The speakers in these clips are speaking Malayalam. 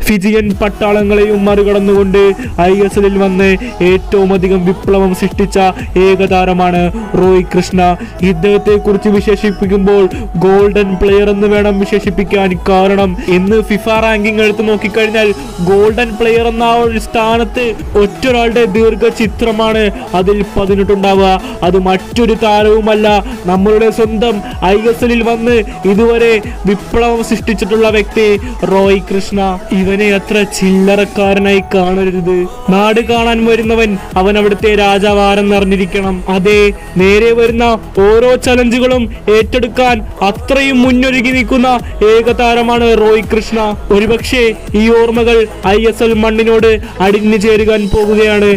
ഫിജിയൻ പട്ടാളങ്ങളെയും മറികടന്നുകൊണ്ട് ഐ എസ് എല്ലിൽ വന്ന് ഏറ്റവും അധികം വിപ്ലവം സൃഷ്ടിച്ച ഏകതാരമാണ് റോയ് കൃഷ്ണ ഇദ്ദേഹത്തെ കുറിച്ച് വിശേഷിപ്പിക്കുമ്പോൾ ഗോൾഡൻ പ്ലെയർ എന്ന് വേണം വിശേഷിപ്പിക്കാൻ കാരണം ഇന്ന് ഫിഫ റാങ്കിങ് എടുത്ത് നോക്കിക്കഴിഞ്ഞാൽ ഗോൾഡൻ പ്ലെയർ എന്ന ആ ഒരു സ്ഥാനത്ത് ഒറ്റൊരാളുടെ ദീർഘചിത്രമാണ് അതിൽ പതിനെട്ടുണ്ടാവുക അത് മറ്റൊരു താരവുമല്ല നമ്മളുടെ സ്വന്തം ഐ എസ് എല്ലിൽ വന്ന് ഇതുവരെ വിപ്ലവം സൃഷ്ടിച്ചിട്ടുള്ള വ്യക്തി റോയ് കൃഷ്ണ ഇവനെ അത്ര ചില്ലറക്കാരനായി കാണരുത് നാട് കാണാൻ വരുന്നവൻ അവൻ അവിടുത്തെ രാജാവാരെന്ന് അറിഞ്ഞിരിക്കണം അതെ നേരെ വരുന്ന ഓരോ ചലഞ്ചുകളും ഏറ്റെടുക്കാൻ അത്രയും മുന്നൊരുങ്ങി നിൽക്കുന്ന ഏകതാരമാണ് റോയ് കൃഷ്ണ ഒരുപക്ഷെ ഈ ഓർമ്മകൾ ഐ എസ് എൽ മണ്ണിനോട് അടിഞ്ഞു ചേരുവാൻ പോകുകയാണ്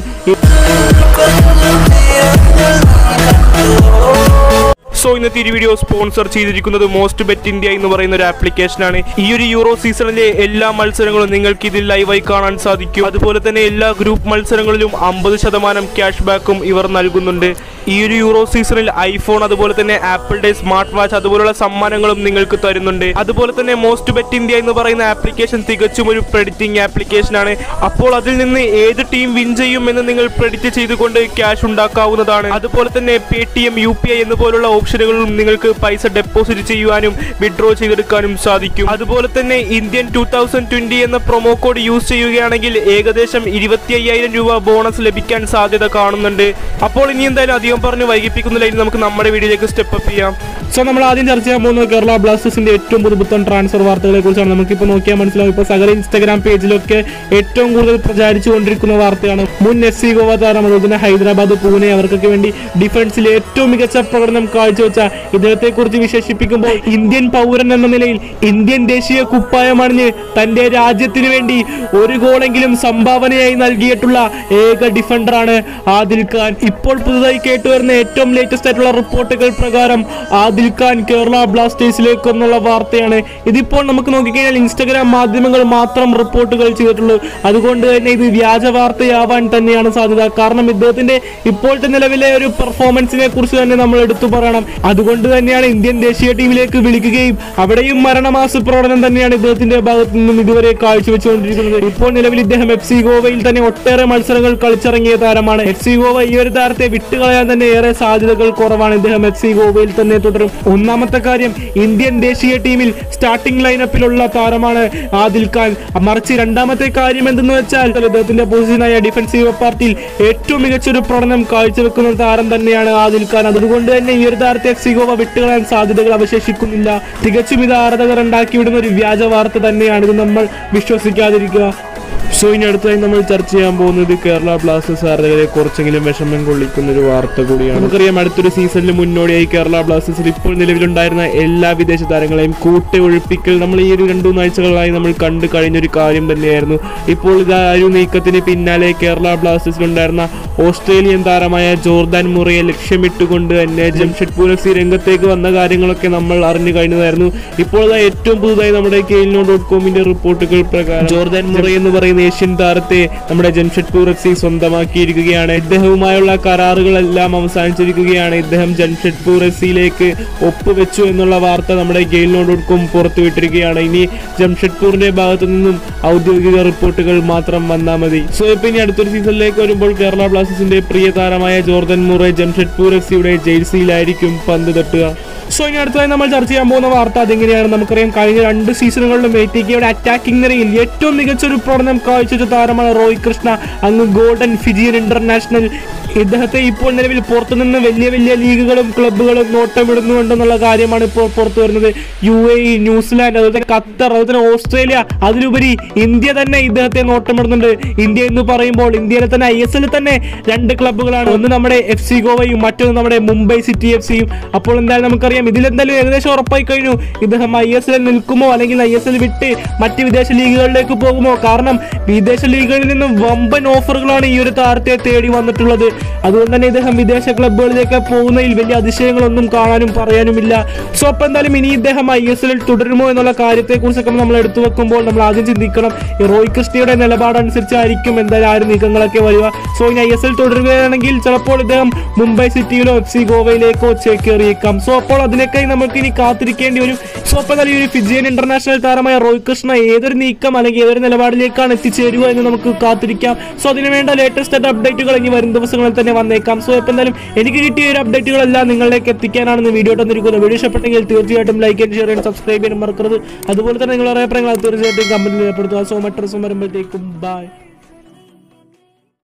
സോ ഇന്നത്തെ ഈ വീഡിയോ സ്പോൺസർ ചെയ്തിരിക്കുന്നത് മോസ്റ്റ് ബെറ്റ് ഇന്ത്യ എന്ന് പറയുന്ന ഒരു ആപ്ലിക്കേഷനാണ് ഈ ഒരു യൂറോ സീസണിലെ എല്ലാ മത്സരങ്ങളും നിങ്ങൾക്ക് ഇതിൽ ലൈവായി കാണാൻ സാധിക്കും അതുപോലെ തന്നെ എല്ലാ ഗ്രൂപ്പ് മത്സരങ്ങളിലും അമ്പത് ശതമാനം ക്യാഷ് ബാക്കും ഇവർ നൽകുന്നുണ്ട് ഈ ഒരു യൂറോ സീസണിൽ ഐഫോൺ അതുപോലെ തന്നെ ആപ്പിളിന്റെ സ്മാർട്ട് വാച്ച് അതുപോലുള്ള സമ്മാനങ്ങളും നിങ്ങൾക്ക് തരുന്നുണ്ട് അതുപോലെ തന്നെ മോസ്റ്റ് ബെറ്റ് ഇന്ത്യ എന്ന് പറയുന്ന ആപ്ലിക്കേഷൻ തികച്ചും ഒരു പ്രെഡിറ്റിംഗ് ആപ്ലിക്കേഷനാണ് അപ്പോൾ അതിൽ നിന്ന് ഏത് ടീം വിൻ ചെയ്യും എന്ന് നിങ്ങൾ പ്രെഡിക്റ്റ് ചെയ്തുകൊണ്ട് ക്യാഷ് ഉണ്ടാക്കാവുന്നതാണ് അതുപോലെ തന്നെ Paytm U P I എന്നുപോലുള്ള ഓപ്ഷനുകളിലും നിങ്ങൾക്ക് പൈസ ഡെപ്പോസിറ്റ് ചെയ്യുവാനും വിഡ്രോ ചെയ്തെടുക്കാനും സാധിക്കും അതുപോലെ തന്നെ ഇന്ത്യൻ ടൂ തൗസൻഡ് ട്വന്റി എന്ന പ്രൊമോ കോഡ് യൂസ് ചെയ്യുകയാണെങ്കിൽ ഏകദേശം ഇരുപത്തി അയ്യായിരം രൂപ ബോണസ് ലഭിക്കാൻ സാധ്യത കാണുന്നുണ്ട് അപ്പോൾ ഇനി എന്തായാലും അധികം പറഞ്ഞ് വൈകിപ്പിക്കുന്നില്ല ഇനി നമുക്ക് നമ്മുടെ വീഡിയോയിലേക്ക് സ്റ്റെപ്പ് അപ്പ് ചെയ്യാം സോ നമ്മൾ ആദ്യം ചർച്ച ചെയ്യാൻ പോകുന്നത് കേരള ബ്ലാസ്റ്റേഴ്സിന്റെ ഏറ്റവും പുതുപുത്തൻ ട്രാൻസ്ഫർ വാർത്തകളെ കുറിച്ചാണ് നമുക്കിപ്പോൾ നോക്കിയാൽ മനസ്സിലാവും ഇപ്പോൾ സകല ഇൻസ്റ്റാഗ്രാം പേജിലൊക്കെ ഏറ്റവും കൂടുതൽ പ്രചാരിച്ചു കൊണ്ടിരിക്കുന്ന വാർത്തയാണ് മുൻ എസ് സി ഗോവ താരം അതുപോലെ തന്നെ ഹൈദരാബാദ് പൂനെ അവർക്കൊക്കെ വേണ്ടി ഡിഫൻസിൽ ഏറ്റവും മികച്ച പ്രകടനം കാഴ്ചവെച്ച ഇദ്ദേഹത്തെ കുറിച്ച് വിശേഷിപ്പിക്കുമ്പോൾ ഇന്ത്യൻ പൗരൻ എന്ന നിലയിൽ ഇന്ത്യൻ ദേശീയ കുപ്പായമണിഞ്ഞ് തന്റെ രാജ്യത്തിന് വേണ്ടി ഒരു ഗോളെങ്കിലും സംഭാവനയായി നൽകിയിട്ടുള്ള ഏക ഡിഫൻഡറാണ് ആദിൽ ഖാൻ ഇപ്പോൾ പുതുതായി കേട്ടുവരുന്ന ഏറ്റവും ലേറ്റസ്റ്റ് ആയിട്ടുള്ള റിപ്പോർട്ടുകൾ പ്രകാരം ആദിൽ ഖാൻ കേരള ബ്ലാസ്റ്റേഴ്സിലേക്ക് എന്നുള്ള വാർത്തയാണ് ഇതിപ്പോൾ നമുക്ക് നോക്കിക്കഴിഞ്ഞാൽ ഇൻസ്റ്റഗ്രാം മാധ്യമങ്ങൾ മാത്രം റിപ്പോർട്ടുകൾ ചെയ്തിട്ടുള്ളൂ അതുകൊണ്ട് തന്നെ ഇത് വ്യാജ വാർത്തയാവാൻ തന്നെയാണ് സാധ്യത കാരണം ഇദ്ദേഹത്തിന്റെ ഇപ്പോഴത്തെ നിലവിലെ ഒരു പെർഫോമൻസിനെ കുറിച്ച് തന്നെ നമ്മൾ എടുത്തു പറയണം അതുകൊണ്ട് തന്നെയാണ് ഇന്ത്യൻ ദേശീയ ടീമിലേക്ക് വിളിക്കുകയും അവിടെയും മരണമാസ പ്രകടനം തന്നെയാണ് ഇദ്ദേഹത്തിന്റെ ഭാഗത്തു നിന്നും ഇതുവരെ കാഴ്ചവെച്ചുകൊണ്ടിരിക്കുന്നത് ഇപ്പോൾ നിലവിൽ ഇദ്ദേഹം എഫ് സി ഗോവയിൽ തന്നെ ഒട്ടേറെ മത്സരങ്ങൾ കളിച്ചിറങ്ങിയ താരമാണ് എഫ് സി ഗോവ ഈ ഒരു താരത്തെ വിട്ടുകളയാൻ തന്നെ ഏറെ സാധ്യതകൾ കുറവാണ് ഇദ്ദേഹം എഫ് സി ഗോവയിൽ തന്നെ തുടരും ഒന്നാമത്തെ കാര്യം ഇന്ത്യൻ ദേശീയ ടീമിൽ സ്റ്റാർട്ടിംഗ് ലൈനപ്പിലുള്ള താരമാണ് ആദിൽ ഖാൻ മറിച്ച് രണ്ടാമത്തെ കാര്യം എന്തെന്ന് വെച്ചാൽ ഇദ്ദേഹത്തിന്റെ പൊസിഷനായ ഡിഫൻസീവ് പാർട്ടിയിൽ ഏറ്റവും മികച്ചൊരു പ്രകടനം കാഴ്ചവെക്കുന്ന താരം തന്നെയാണ് ആദിൽ ഖാൻ അതുകൊണ്ട് തന്നെ ഈ ഒരു താരത്തെ എഫ് സി ഗോവ വിട്ടുകളയാൻ സാധ്യതകൾ അവശേഷിക്കുന്നില്ല തികച്ചും ഇത് ആരാധകർ ഉണ്ടാക്കിവിടുന്ന ഒരു വ്യാജ വാർത്ത തന്നെയാണ് ഇത് നമ്മൾ വിശ്വസിക്കാതിരിക്കുക സോ ഇനി അടുത്തതായി നമ്മൾ ചർച്ച ചെയ്യാൻ പോകുന്നത് കേരള ബ്ലാസ്റ്റേഴ്സ് ആരാധകരെ കുറച്ചെങ്കിലും വിഷമം കൊള്ളിക്കുന്ന ഒരു വാർത്ത കൂടിയാണ് നമുക്കറിയാം അടുത്തൊരു സീസണിന് മുന്നോടിയായി കേരള ബ്ലാസ്റ്റേഴ്സിൽ ഇപ്പോൾ നിലവിലുണ്ടായിരുന്ന എല്ലാ വിദേശ താരങ്ങളെയും കൂട്ടി ഒഴിപ്പിക്കൽ നമ്മൾ ഈ ഒരു രണ്ടു ആഴ്ചകളായി നമ്മൾ കണ്ടു കഴിഞ്ഞൊരു കാര്യം തന്നെയായിരുന്നു ഇപ്പോൾ ഇതാ ഒരു നീക്കത്തിന് പിന്നാലെ കേരള ബ്ലാസ്റ്റേഴ്സിലുണ്ടായിരുന്ന ഓസ്ട്രേലിയൻ താരമായ ജോർദാൻ മുറയെ ലക്ഷ്യമിട്ടുകൊണ്ട് തന്നെ ജംഷഡ്പൂർ എഫ് സി രംഗത്തേക്ക് വന്ന കാര്യങ്ങളൊക്കെ നമ്മൾ അറിഞ്ഞു കഴിഞ്ഞതായിരുന്നു ഇപ്പോൾ ഇതാ ഏറ്റവും പുതുതായി നമ്മുടെ കെയിൽനോ ഡോട്ട് കോമിന്റെ റിപ്പോർട്ടുകൾ പ്രകാരം ജോർദാൻ മുറ എന്ന് പറയുന്ന ഏഷ്യൻ താരത്തെ നമ്മുടെ ജംഷഡ്പൂർ എഫ് സി സ്വന്തമാക്കിയിരിക്കുകയാണ് ഇദ്ദേഹവുമായുള്ള കരാറുകളെല്ലാം അവസാനിച്ചിരിക്കുകയാണ് ഇദ്ദേഹം ജംഷഡ്പൂർ എഫ് സിയിലേക്ക് ഒപ്പുവെച്ചു എന്നുള്ള വാർത്ത നമ്മുടെ ഗെയിൽനോ ഡോട്ട് കോം പുറത്തുവിട്ടിരിക്കുകയാണ് ഇനി ജംഷഡ്പൂരിന്റെ ഭാഗത്തു നിന്നും ഔദ്യോഗിക റിപ്പോർട്ടുകൾ മാത്രം വന്നാൽ മതി സോ ഇപ്പൊ ഇനി അടുത്തൊരു സീസണിലേക്ക് വരുമ്പോൾ കേരള ബ്ലാസ്റ്റേഴ്സിന്റെ പ്രിയ താരമായ ജോർദൻ മുറെ ജംഷഡ്പൂർ എഫ് സിയുടെ ജേഴ്സിയിലായിരിക്കും പന്ത് തട്ടുക സോ ഇനി അടുത്തതായി നമ്മൾ ചർച്ച ചെയ്യാൻ പോകുന്ന വാർത്ത അതെങ്ങനെയാണ് നമുക്കറിയാം കഴിഞ്ഞ രണ്ട് സീസണുകളിലും എറ്റിക്കയുടെ അറ്റാക്കിംഗ് നിരയിൽ ഏറ്റവും മികച്ച ഒരു പ്രകടനം കാഴ്ചവെച്ച താരമാണ് റോയ് കൃഷ്ണ അങ്ങ് ഗോൾഡൻ ഫിജിയൻ ഇന്റർനാഷണൽ ഇദ്ദേഹത്തെ ഇപ്പോൾ നിലവിൽ പുറത്തുനിന്ന് വലിയ വലിയ ലീഗുകളും ക്ലബ്ബുകളും നോട്ടമിടുന്നുണ്ടെന്നുള്ള കാര്യമാണ് ഇപ്പോൾ പുറത്തു വരുന്നത് യു എ ഇ ന്യൂസിലാൻഡ് അതുപോലെ തന്നെ ഖത്തർ അതുപോലെ തന്നെ ഓസ്ട്രേലിയ അതിലുപരി ഇന്ത്യ തന്നെ ഇദ്ദേഹത്തെ നോട്ടമിടുന്നുണ്ട് ഇന്ത്യ എന്ന് പറയുമ്പോൾ ഇന്ത്യയിലെ തന്നെ ഐ എസ് എല്ലിൽ തന്നെ രണ്ട് ക്ലബ്ബുകളാണ് ഒന്ന് നമ്മുടെ എഫ് സി ഗോവയും മറ്റൊന്ന് നമ്മുടെ മുംബൈ സിറ്റി എഫ് സിയും അപ്പോൾ എന്തായാലും നമുക്കറിയാം ഇതിലെന്തായാലും ഏകദേശം ഉറപ്പായി കഴിഞ്ഞു ഇദ്ദേഹം ഐ എസ് എല്ലിൽ നിൽക്കുമോ അല്ലെങ്കിൽ ഐ എസ് എൽ വിട്ട് മറ്റ് വിദേശ ലീഗുകളിലേക്ക് പോകുമോ കാരണം വിദേശ ലീഗുകളിൽ നിന്നും വമ്പൻ ഓഫറുകളാണ് ഈ ഒരു താരത്തെ തേടി വന്നിട്ടുള്ളത് അതുകൊണ്ട് തന്നെ ഇദ്ദേഹം വിദേശ ക്ലബ്ബുകളിലേക്ക് പോകുന്നതിൽ വലിയ അതിശയങ്ങളൊന്നും കാണാനും പറയാനുമില്ല സോ അപ്പൊ എന്തായാലും ഇനി ഇദ്ദേഹം ഐ എസ് എല്ലിൽ തുടരുമോ എന്നുള്ള കാര്യത്തെ കുറിച്ചൊക്കെ നമ്മൾ എടുത്തു വെക്കുമ്പോൾ നമ്മൾ ആദ്യം ചിന്തിക്കണം ഈ റോയ് കൃഷ്ണയുടെ നിലപാടനുസരിച്ചായിരിക്കും എന്തായാലും ആ ഒരു നീക്കങ്ങളൊക്കെ വരിക സോ ഇനി ഐ എസ് എൽ തുടരുകയാണെങ്കിൽ ചിലപ്പോൾ ഇദ്ദേഹം മുംബൈ സിറ്റിയിലോ എഫ് സി ഗോവയിലേക്കോ ചേക്കേറിയേക്കാം സോ അപ്പോൾ അതിൽ ഇതിനൊക്കെ നമുക്ക് ഇനി കാത്തിരിക്കേണ്ടി വരും സോ അപ്പോൾ എന്തായാലും ഈ ഒരു ഫിജിയൻ ഇന്റർനാഷണൽ താരമായ റോഹിത് കൃഷ്ണ ഏതൊരു നീക്കം അല്ലെങ്കിൽ ഏതൊരു നിലപാടിലേക്കാണ് എത്തിച്ചേരുക എന്ന് നമുക്ക് കാത്തിരിക്കാം സോ അതിന് വേണ്ട ലേറ്റസ്റ്റ് ആയിട്ട് അപ്ഡേറ്റുകൾ ഇനി വരും ദിവസങ്ങളിൽ തന്നെ വന്നേക്കാം സോ ഇപ്പോൾ എന്തായാലും എനിക്ക് കിട്ടിയ ഒരു അപ്ഡേറ്റുകളെല്ലാം നിങ്ങളിലേക്ക് എത്തിക്കാനാണ് വീഡിയോ തന്നിരിക്കുന്നത് വീഡിയോ ഇഷ്ടപ്പെട്ടെങ്കിൽ തീർച്ചയായിട്ടും ലൈക്ക് ആൻഡ് ഷെയർ ചെയ്യാൻ സബ്സ്ക്രൈബ് ചെയ്യാൻ മറക്കരുത് അതുപോലെ തന്നെ നിങ്ങളുടെ അഭിപ്രായങ്ങൾ തീർച്ചയായിട്ടും കമന്റിൽ രേഖപ്പെടുത്തുക സോ മറ്റൊരു ദിവസം വരുമ്പോഴത്തേക്കും ബൈ